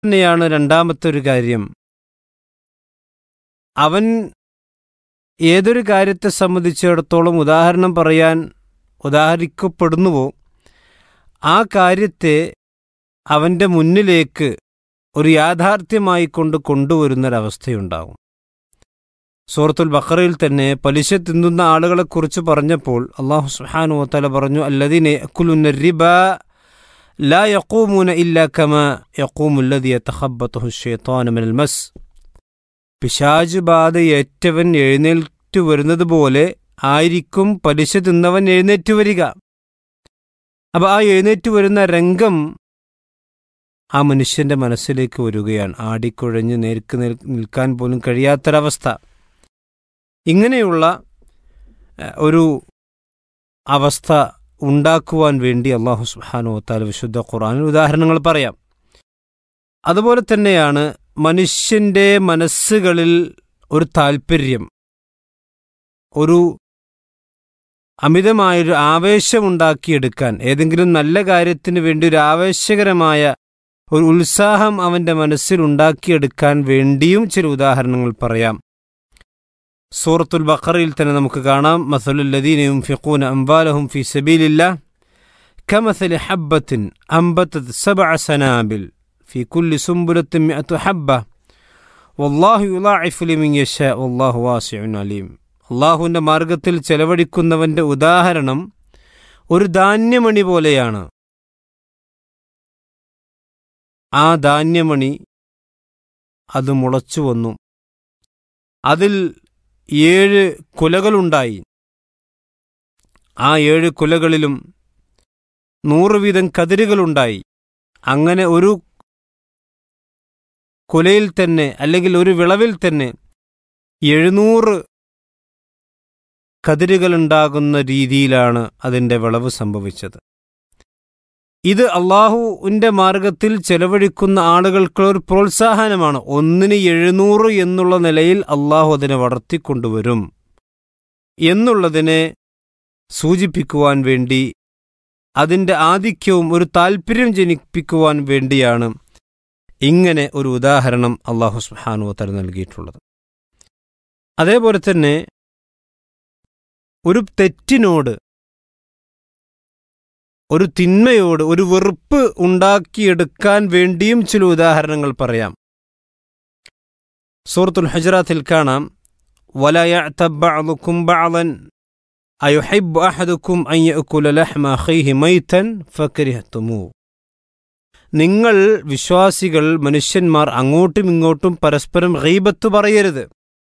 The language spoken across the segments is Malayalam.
തന്നെയാണ് രണ്ടാമത്തെ ഒരു കാര്യം അവൻ ഏതൊരു കാര്യത്തെ സംബന്ധിച്ചിടത്തോളം ഉദാഹരണം പറയാൻ ഉദാഹരിക്കപ്പെടുന്നുവോ ആ കാര്യത്തെ അവൻ്റെ മുന്നിലേക്ക് ഒരു യാഥാർത്ഥ്യമായി കൊണ്ട് കൊണ്ടുവരുന്നൊരവസ്ഥയുണ്ടാകും സൂറത്തുൽ ബഖറയിൽ തന്നെ പലിശ തിന്നുന്ന ആളുകളെക്കുറിച്ച് പറഞ്ഞപ്പോൾ അള്ളാഹു സുഹാനു വത്തല പറഞ്ഞു അല്ലദീനെ അക്കുലുന്ന റിബ ലാ യക്കൂമൂന ഇല്ല കമ യക്കൂമുല്ലതി തഹബത്തുഹു ഷേത്താന മിനൽ മസ് പിശാജ് ബാധ ഏറ്റവൻ എഴുന്നേറ്റ് വരുന്നത് പോലെ ആയിരിക്കും പലിശ തിന്നവൻ എഴുന്നേറ്റ് വരിക അപ്പൊ ആ എഴുന്നേറ്റ് വരുന്ന രംഗം ആ മനുഷ്യന്റെ മനസ്സിലേക്ക് വരികയാണ് ആടിക്കുഴഞ്ഞ് നേർക്ക് നിൽ- നിൽക്കാൻ പോലും കഴിയാത്തൊരവസ്ഥ ഇങ്ങനെയുള്ള എഹ്, ഒരു അവസ്ഥ ഉണ്ടാക്കുവാൻ വേണ്ടി അള്ളാഹു സുബ്ഹാനഹു വതാല വിശുദ്ധ ഖുർആനിൽ ഉദാഹരണങ്ങൾ പറയാം അതുപോലെ തന്നെയാണ് മനുഷ്യന്റെ മനസ്സുകളിൽ ഒരു താല്പര്യം ഒരു അമിതമായൊരു ആവേശമുണ്ടാക്കിയെടുക്കാൻ ഏതെങ്കിലും നല്ല കാര്യത്തിന് വേണ്ടി ഒരു ആവേശകരമായ ഒരു ഉത്സാഹം അവന്റെ മനസ്സിൽ ഉണ്ടാക്കിയെടുക്കാൻ വേണ്ടിയും ചില ഉദാഹരണങ്ങൾ പറയാം സൂറത്തുൽ ബഖറയിൽ തന്നെ നമുക്ക് കാണാം മസലുല്ലദീനയും ഫിഖൂന അംബാലഹും ഫി സബീലില്ല كمثل حبة أنبتت سبع سنابل في كل سنبلة مئة حبة والله يضاعف لمن يشاء والله واسع عليم അള്ളാഹുവിൻ്റെ മാർഗത്തിൽ ചെലവഴിക്കുന്നവന്റെ ഉദാഹരണം ഒരു ധാന്യമണി പോലെയാണ് ആ ധാന്യമണി അത് മുളച്ചു വന്നു അതിൽ ഏഴ് കുലകളുണ്ടായി ആ ഏഴ് കുലകളിലും നൂറ് വീതം കതിരുകളുണ്ടായി അങ്ങനെ ഒരു കുലയിൽ തന്നെ അല്ലെങ്കിൽ ഒരു വിളവിൽ തന്നെ എഴുന്നൂറ് കതിരുകളുണ്ടാകുന്ന രീതിയിലാണ് അതിൻ്റെ വിളവ് സംഭവിച്ചത് ഇത് അള്ളാഹുവിൻ്റെ മാർഗത്തിൽ ചെലവഴിക്കുന്ന ആളുകൾക്ക് ഒരു പ്രോത്സാഹനമാണ് ഒന്നിന് എഴുന്നൂറ് എന്നുള്ള നിലയിൽ അള്ളാഹു അതിനെ വളർത്തിക്കൊണ്ടുവരും എന്നുള്ളതിനെ സൂചിപ്പിക്കുവാൻ വേണ്ടി അതിൻ്റെ ആധിക്യവും ഒരു താല്പര്യം ജനിപ്പിക്കുവാൻ വേണ്ടിയാണ് ഇങ്ങനെ ഒരു ഉദാഹരണം അള്ളാഹു സുഹാനു തല നൽകിയിട്ടുള്ളത് അതേപോലെ തന്നെ ഒരു തെറ്റിനോട് ഒരു തിന്മയോട് ഒരു വെറുപ്പ് ഉണ്ടാക്കിയെടുക്കാൻ വേണ്ടിയും ചില ഉദാഹരണങ്ങൾ പറയാം സൂറത്തുൽ ഹജറാത്തിൽ കാണാം വലയഅ്തബഅദുക്കും ബഅദൻ അയുഹിബ്ബു അഹദുക്കും അൻ യഅകുല ലഹ്മ അഖീഹി മൈതൻ ഫകരിഹ്തുമൂ നിങ്ങൾ വിശ്വാസികൾ മനുഷ്യന്മാർ അങ്ങോട്ടും ഇങ്ങോട്ടും പരസ്പരം ഗീബത്ത് പറയരുത്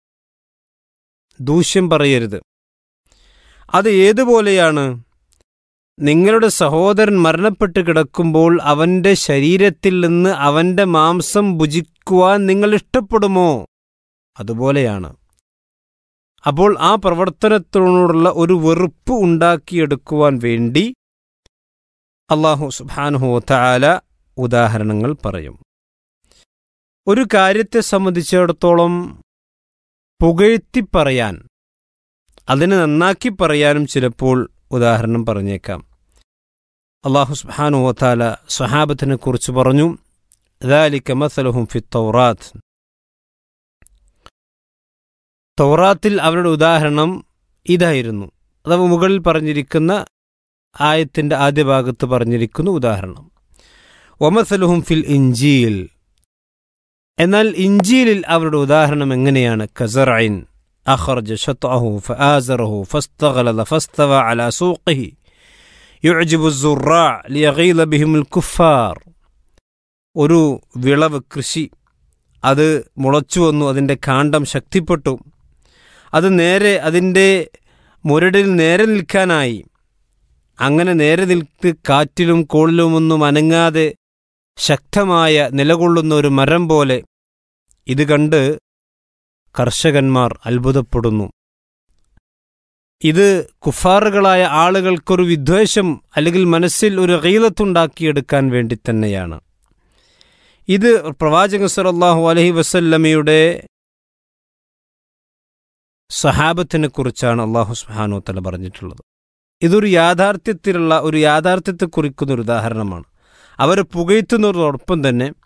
ദൂഷ്യം പറയരുത് അത് ഏതുപോലെയാണ് നിങ്ങളുടെ സഹോദരൻ മരണപ്പെട്ട് കിടക്കുമ്പോൾ അവന്റെ ശരീരത്തിൽ നിന്ന് അവന്റെ മാംസം ഭുജിക്കുവാൻ നിങ്ങൾ ഇഷ്ടപ്പെടുമോ അതുപോലെയാണ് അപ്പോൾ ആ പ്രവർത്തനത്തിനോടുള്ള ഒരു വെറുപ്പ് ഉണ്ടാക്കിയെടുക്കുവാൻ വേണ്ടി അള്ളാഹു സുബാനുഹു താല ഉദാഹരണങ്ങൾ പറയും ഒരു കാര്യത്തെ സംബന്ധിച്ചിടത്തോളം പുകഴ്ത്തി പറയാൻ അതിനെ നന്നാക്കി പറയാനും ചിലപ്പോൾ ഉദാഹരണം പറഞ്ഞേക്കാം അള്ളാഹു സുബ്ഹാനു വതാല സ്വഹാബത്തിനെ കുറിച്ച് പറഞ്ഞു ذلك مثلهم في التوراة തൗറാത്തിൽ അവരുടെ ഉദാഹരണം ഇതായിരുന്നു അഥവാ മുകളിൽ പറഞ്ഞിരിക്കുന്ന ആയത്തിന്റെ ആദ്യ ഭാഗത്ത് പറഞ്ഞിരിക്കുന്ന ഉദാഹരണം ഒമസലുഹും ഫിൽ ഇഞ്ചിയിൽ എന്നാൽ ഇഞ്ചിയിലിൽ അവരുടെ ഉദാഹരണം എങ്ങനെയാണ് കസറൈൻ أخرج شطأه فآزره فاستغلظ فاستوى على سوقه يعجب الزراع ليغيظ بهم الكفار ഒരു വിളവ് കൃഷി അത് മുളച്ചു വന്നു അതിൻ്റെ കാണ്ഡം ശക്തിപ്പെട്ടു അത് നേരെ അതിൻ്റെ മുരടിൽ നേരെ നിൽക്കാനായി അങ്ങനെ നേരെ നിൽത്ത് കാറ്റിലും കോളിലുമൊന്നും അനങ്ങാതെ ശക്തമായ നിലകൊള്ളുന്ന ഒരു മരം പോലെ ഇത് കണ്ട് കർഷകന്മാർ അത്ഭുതപ്പെടുന്നു ഇത് കുഫാറുകളായ ആളുകൾക്കൊരു വിദ്വേഷം അല്ലെങ്കിൽ മനസ്സിൽ ഒരു ഗീലത്തുണ്ടാക്കിയെടുക്കാൻ വേണ്ടി തന്നെയാണ് ഇത് പ്രവാചക സല്ലല്ലാഹു അലൈഹി വസല്ലമയുടെ സഹാബത്തിനെ കുറിച്ചാണ് അള്ളാഹു സുബ്ഹാനഹു തല പറഞ്ഞിട്ടുള്ളത് ഇതൊരു യാഥാർത്ഥ്യത്തിലുള്ള ഒരു യാഥാർത്ഥ്യത്തെ കുറിക്കുന്ന ഒരു ഉദാഹരണമാണ് അവർ പുകഴ്ത്തുന്നതോടൊപ്പം തന്നെ